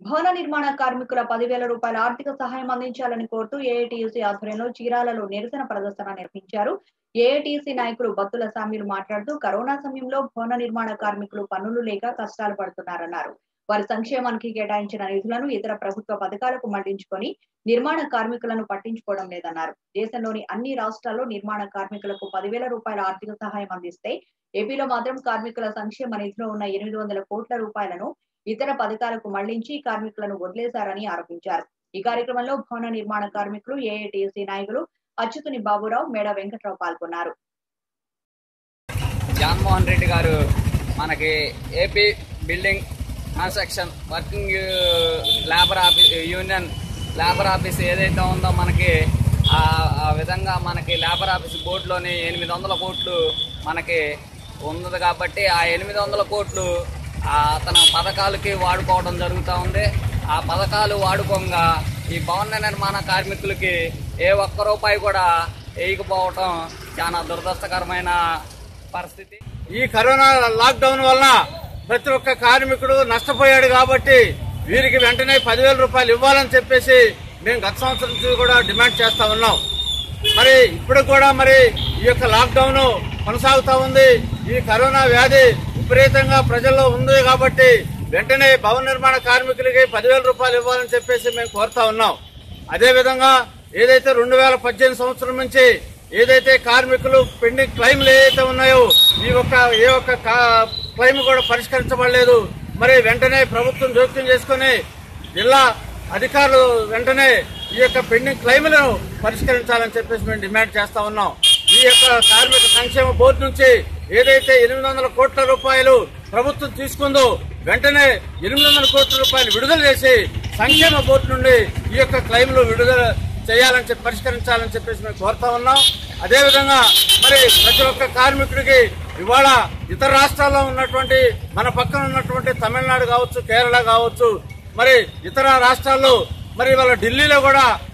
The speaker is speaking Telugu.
భవన నిర్మాణ కార్మికుల పదివేల రూపాయల ఆర్థిక సహాయం అందించాలని కోరుతూ ఏఐటీయూసీ ఆధ్వర్యంలో చీరాలలో నిరసన ప్రదర్శన నిర్వహించారు ఏఐటీయూసీ నాయకులు బత్తుల సామీలు మాట్లాడుతూ కరోనా సమయంలో భవన నిర్మాణ కార్మికులు పనులు లేక కష్టాలు పడుతున్నారన్నారు వారి సంక్షేమానికి కేటాయించిన నిధులను ఇతర ప్రభుత్వ పథకాలకు మళ్లించుకొని నిర్మాణ కార్మికులను పట్టించుకోవడం లేదన్నారు దేశంలోని అన్ని రాష్ట్రాల్లో నిర్మాణ కార్మికులకు పదివేల రూపాయల ఆర్థిక సహాయం అందిస్తే ఏపీలో మాత్రం కార్మికుల సంక్షేమ నిధిలో ఉన్న ఎనిమిది వందల కోట్ల రూపాయలను ఇతర పథకాలకు మళ్లించి కార్మికులను వదిలేశారని ఆరోపించారు ఈ కార్యక్రమంలో భవన నిర్మాణ కార్మికులు ఏఐటీసీ నాయకులు అచ్యుతుని బాబురావు మేడ వెంకట్రావు పాల్గొన్నారు జగన్మోహన్ రెడ్డి గారు మనకి AP building construction working labour office union labour office ఏదైతే ఉందో మనకి ఆ ఆ విధంగా మనకి లేబర్ ఆఫీస్ బోర్డులోని ఎనిమిది వందల కోట్లు మనకి ఉన్నది కాబట్టి ఆ ఎనిమిది వందల కోట్లు ఆ తన పథకాలకి వాడుకోవడం జరుగుతూ ఉంది ఆ పథకాలు వాడుకోగా ఈ భవన నిర్మాణ కార్మికులకి ఏ ఒక్క రూపాయి కూడా వేయకపోవటం చాలా దురదృష్టకరమైన పరిస్థితి ఈ కరోనా లాక్డౌన్ వలన ప్రతి ఒక్క కార్మికుడు నష్టపోయాడు కాబట్టి వీరికి వెంటనే పదివేల రూపాయలు ఇవ్వాలని చెప్పేసి మేము గత సంవత్సరం నుంచి కూడా డిమాండ్ చేస్తా ఉన్నాం మరి ఇప్పుడు కూడా మరి ఈ యొక్క లాక్డౌన్ కొనసాగుతా ఉంది ఈ కరోనా వ్యాధి విపరీతంగా ప్రజల్లో ఉంది కాబట్టి వెంటనే భవన నిర్మాణ కార్మికులకి పదివేల రూపాయలు ఇవ్వాలని చెప్పేసి మేము కోరుతా ఉన్నాం అదే విధంగా ఏదైతే రెండు వేల పద్దెనిమిది సంవత్సరం నుంచి ఏదైతే కార్మికులు పెండింగ్ క్లైమ్లు ఏదైతే ఉన్నాయో ఈ ఒక్క ఏ ఒక్క కా- క్లైమ్ కూడా పరిష్కరించబడలేదు మరి వెంటనే ప్రభుత్వం జోక్యం చేసుకుని జిల్లా అధికారులు వెంటనే ఈ యొక్క పెండింగ్ క్లైమ్లను పరిష్కరించాలని చెప్పేసి మేము డిమాండ్ చేస్తా ఉన్నాం ఈ యొక్క కార్మిక సంక్షేమ బోర్డు నుంచి ఏదైతే ఎనిమిది వందల కోట్ల రూపాయలు ప్రభుత్వం తీసుకుందో వెంటనే ఎనిమిది వందల కోట్ల రూపాయలు విడుదల చేసి సంక్షేమ బోర్డు నుండి ఈ యొక్క క్లైమ్లు విడుదల చేయాలని చెప్పి పరిష్కరించాలని చెప్పేసి మేము కోరుతా ఉన్నాం అదేవిధంగా మరి ప్రతి ఒక్క కార్మికుడికి ఇవాళ ఇతర రాష్ట్రాల్లో ఉన్నటువంటి మన పక్కన ఉన్నటువంటి తమిళనాడు కావచ్చు కేరళ కావచ్చు మరి ఇతర రాష్ట్రాల్లో మరి ఇవాళ ఢిల్లీలో కూడా